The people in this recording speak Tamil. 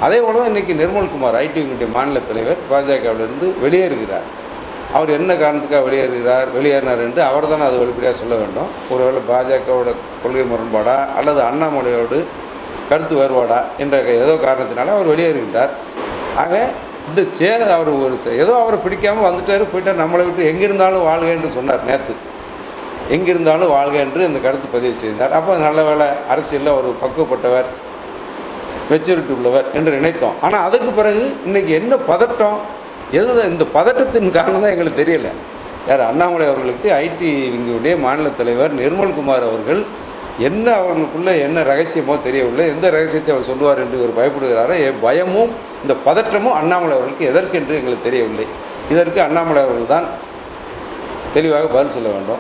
அதே போல தான் இன்றைக்கி நிர்மல்குமார் ஐடிவிங்களுடைய மாநில தலைவர் பாஜகவிலிருந்து வெளியேறுகிறார் அவர் என்ன காரணத்துக்காக வெளியேறுகிறார் வெளியேறினார் என்று அவர் தான் அது வெளிப்படையாக சொல்ல வேண்டும் ஒருவேளை பாஜகவோட கொள்கை முரண்பாடா அல்லது அண்ணாமலையோடு கருத்து வேறுபாடா என்ற ஏதோ காரணத்தினால அவர் வெளியேறுகின்றார் ஆக இந்த சே அவர் ஒரு ச- ஏதோ அவரை பிடிக்காமல் வந்துட்டார் போயிட்டார் நம்மளை விட்டு எங்கிருந்தாலும் வாழ்க என்று சொன்னார் நேற்று எங்கிருந்தாலும் வாழ்க என்று இந்த கருத்து பதிவு செய்தார் அப்போ நல்ல வேளை அரசியலில் ஒரு பக்குவப்பட்டவர் மெச்சூரிட்டி உள்ளவர் என்று நினைத்தோம் ஆனால் அதுக்கு பிறகு இன்னைக்கு என்ன பதட்டம் எது இந்த பதட்டத்தின் காரணம் தான் எங்களுக்கு தெரியல யார் அண்ணாமலை அவர்களுக்கு ஐடி விங்குடைய மாநில தலைவர் நிர்மல்குமார் அவர்கள் என்ன அவர்களுக்குள்ள என்ன ரகசியமோ தெரியவில்லை எந்த ரகசியத்தை அவர் சொல்லுவார் என்று இவர் பயப்படுகிறாரோ எ- பயமும் இந்த பதற்றமும் அண்ணாமலை அவர்களுக்கு எதற்கென்று எங்களுக்கு தெரியவில்லை இதற்கு அண்ணாமலை அவர்கள் தான் தெளிவாக பதில் சொல்ல வேண்டும்